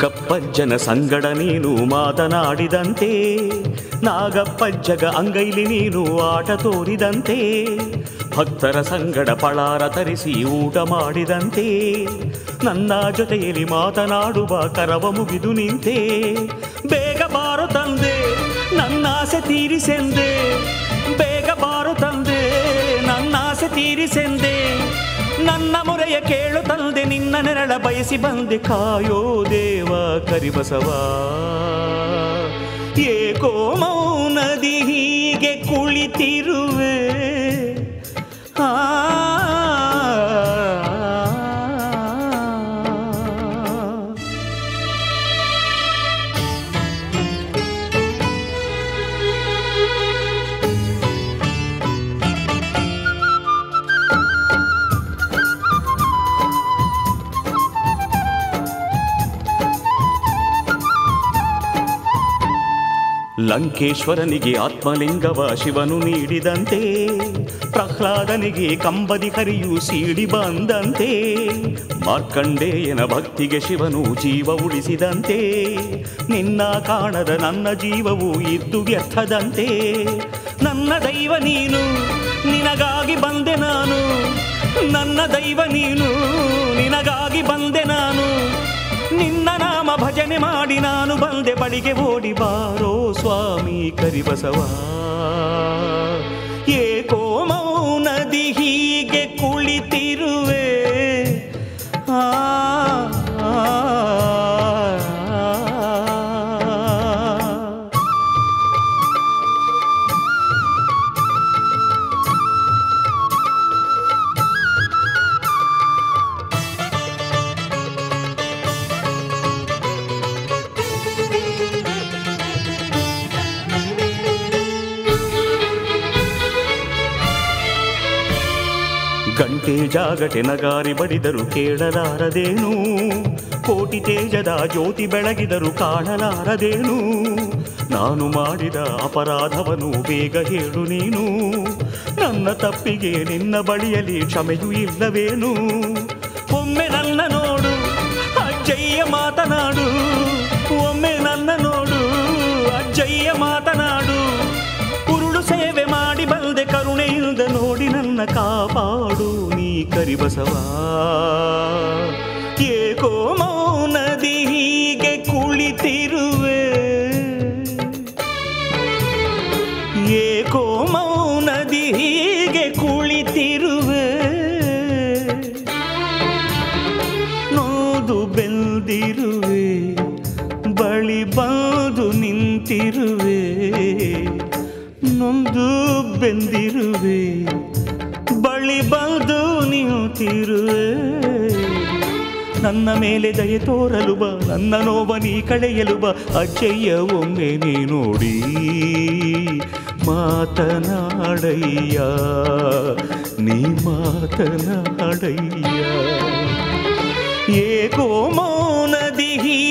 ಕಪ್ಪಜ್ಜನ ಸಂಗಡ ನೀನು ಮಾತನಾಡಿದಂತೆ ನಾಗಪ್ಪಜ್ಜಗ ಅಂಗೈಲಿ ನೀನು ಆಟ ತೋರಿದಂತೆ ಭಕ್ತರ ಸಂಗಡ ಪಳಾರ ತರಿಸಿ ಊಟ ಮಾಡಿದಂತೆ ನನ್ನ ಜೊತೆಯಲ್ಲಿ ಮಾತನಾಡುವ ಕರವ ಮುಗಿದು ನಿಂತೆ ಬೇಗ ಬಾರು ತಂದೆ ನನ್ನ ಆಸೆ ತೀರಿಸೆಂದೆ ಬೇಗ ಬಾರು ತಂದೆ ನನ್ನ ಆಸೆ ತೀರಿಸೆಂದೆ ನನ್ನ ಮೊರೆಯ ಕೇಳು ತಂದೆ ನಿನ್ನ ನೆರಳ ಬಯಸಿ ಬಂದೆ ಕಾಯೋ ದೇವ ಕರಿಬಸವ ಏಕೋ ಮೌನದಿ ಹೀಗೆ ಕುಳಿತಿರುವೆ ಆ ಲಂಕೇಶ್ವರನಿಗೆ ಆತ್ಮಲಿಂಗವ ಶಿವನು ನೀಡಿದಂತೆ ಪ್ರಹ್ಲಾದನಿಗೆ ಕಂಬದಿ ಹರಿಯು ಸೀಡಿ ಬಂದಂತೆ ಮಾರ್ಕಂಡೇಯನ ಭಕ್ತಿಗೆ ಶಿವನು ಜೀವ ಉಳಿಸಿದಂತೆ ನಿನ್ನ ಕಾಣದ ನನ್ನ ಜೀವವು ಇದ್ದು ವ್ಯರ್ಥದಂತೆ ನನ್ನ ದೈವ ನೀನು ನಿನಗಾಗಿ ಬಂದೆ ನಾನು ನನ್ನ ದೈವ ನೀನು ನಿನಗಾಗಿ ಬಂದೆ ನಾನು ನಿನ್ನ ನಾಮ ಭಜನೆ ಮಾಡಿ ನಾನು ಬಂದೆ ಬಳಿಗೆ ಓಡಿ ಬಾರೋ ಸ್ವಾಮಿ ಕರಿಬಸವ ಏಕೋ ಮೌನದಿ ಹೀಗೆ ಕುಳಿತಿರುವೆ ಆ ಗಂಟೆ ಜಾಗಟೆ ನಗಾರಿ ಬಡಿದರು ಕೇಳಲಾರದೇನು ಕೋಟಿ ತೇಜದ ಜ್ಯೋತಿ ಬೆಳಗಿದರು ಕಾಣಲಾರದೇನು ನಾನು ಮಾಡಿದ ಅಪರಾಧವನ್ನು ಬೇಗ ಹೇಳು ನೀನು ನನ್ನ ತಪ್ಪಿಗೆ ನಿನ್ನ ಬಳಿಯಲ್ಲಿ ಕ್ಷಮೆಯೂ ಇಲ್ಲವೇನು ಒಮ್ಮೆ ನನ್ನ ನೋಡು ಅಜ್ಜಯ್ಯ ಮಾತನಾಡು ಒಮ್ಮೆ ನನ್ನ ನೋಡು ಅಜ್ಜಯ್ಯ ಮಾತನಾಡು ಉರುಳು ಸೇವೆ ಮಾಡಿ ಬಂದೆ ಕರುಣೆಯಿಂದ ನೋಡಿ ನನ್ನ ಕಾಪಾಡು ನೀ ಕರಿಬಸವ ಏಕೋ ಮೌನದಿ ಹೀಗೆ ಕುಳಿತಿರುವೆ ಏಕೋ ಮೌನದಿ ಹೀಗೆ ಕುಳಿತಿರುವೆ ನೋದು ಬೆಂದಿರುವೆ ಬಳಿ ಬಂದು ನಿಂತಿರುವೆ ನೊಂದು ಬೆಂದಿರುವೆ ಬಳಿ ಬಂದು ನಿಂತಿರುವೆ ನನ್ನ ಮೇಲೆ ದಯೆ ತೋರಲು ಬಾ ನನ್ನ ನೋವ ನೀ ಕಳೆಯಲು ಬಾ ಅಜ್ಜಯ್ಯ ಒಮ್ಮೆ ನೀ ನೋಡಿ ಮಾತನಾಡಯ್ಯ ನೀ ಮಾತನಾಡಯ್ಯ ಏಕೋ ಮೌನದಿ